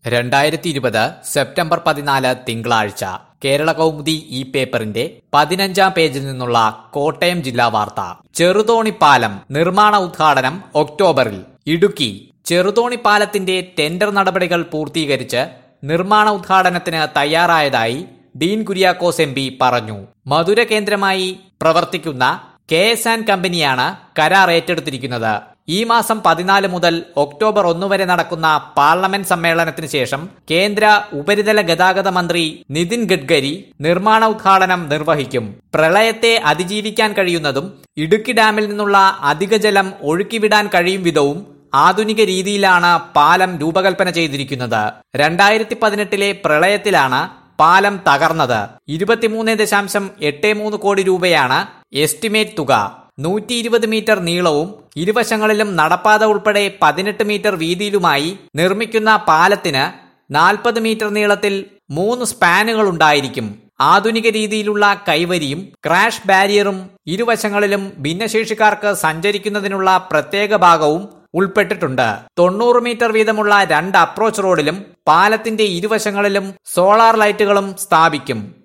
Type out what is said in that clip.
രണ്ടായിരത്തി ഇരുപത് സെപ്റ്റംബർ പതിനാല് തിങ്കളാഴ്ച കേരള കൗമുദി ഈ പേപ്പറിന്റെ പതിനഞ്ചാം പേജിൽ നിന്നുള്ള കോട്ടയം ജില്ലാ വാർത്ത ചെറുതോണി പാലം നിർമ്മാണ ഉദ്ഘാടനം ഒക്ടോബറിൽ ഇടുക്കി ചെറുതോണി പാലത്തിന്റെ ടെൻഡർ നടപടികൾ പൂർത്തീകരിച്ച് നിർമ്മാണ ഉദ്ഘാടനത്തിന് തയ്യാറായതായി ഡീൻ കുര്യാക്കോസ് എം പി പറഞ്ഞു മധുര കേന്ദ്രമായി പ്രവർത്തിക്കുന്ന കെ എസ് ആൻഡ് കമ്പനിയാണ് കരാർ ഏറ്റെടുത്തിരിക്കുന്നത് ഈ മാസം പതിനാല് മുതൽ ഒക്ടോബർ ഒന്ന് വരെ നടക്കുന്ന പാർലമെന്റ് സമ്മേളനത്തിന് ശേഷം കേന്ദ്ര ഉപരിതല ഗതാഗത മന്ത്രി നിതിൻ ഗഡ്കരി നിർമ്മാണ ഉദ്ഘാടനം നിർവഹിക്കും പ്രളയത്തെ അതിജീവിക്കാൻ കഴിയുന്നതും ഇടുക്കി ഡാമിൽ നിന്നുള്ള അധിക ജലം ഒഴുക്കിവിടാൻ കഴിയും വിധവും ആധുനിക രീതിയിലാണ് പാലം രൂപകൽപ്പന ചെയ്തിരിക്കുന്നത് രണ്ടായിരത്തി പതിനെട്ടിലെ പ്രളയത്തിലാണ് പാലം തകർന്നത് ഇരുപത്തിമൂന്ന് ദശാംശം എട്ട് മൂന്ന് കോടി രൂപയാണ് എസ്റ്റിമേറ്റ് തുക നൂറ്റി ഇരുപത് മീറ്റർ നീളവും ഇരുവശങ്ങളിലും നടപ്പാത ഉൾപ്പെടെ പതിനെട്ട് മീറ്റർ വീതിയിലുമായി നിർമ്മിക്കുന്ന പാലത്തിന് നാൽപ്പത് മീറ്റർ നീളത്തിൽ മൂന്ന് സ്പാനുകൾ ഉണ്ടായിരിക്കും ആധുനിക രീതിയിലുള്ള കൈവരിയും ക്രാഷ് ബാരിയറും ഇരുവശങ്ങളിലും ഭിന്നശേഷിക്കാർക്ക് സഞ്ചരിക്കുന്നതിനുള്ള പ്രത്യേക ഭാഗവും ഉൾപ്പെട്ടിട്ടുണ്ട് തൊണ്ണൂറ് മീറ്റർ വീതമുള്ള രണ്ട് അപ്രോച്ച് റോഡിലും പാലത്തിന്റെ ഇരുവശങ്ങളിലും സോളാർ ലൈറ്റുകളും സ്ഥാപിക്കും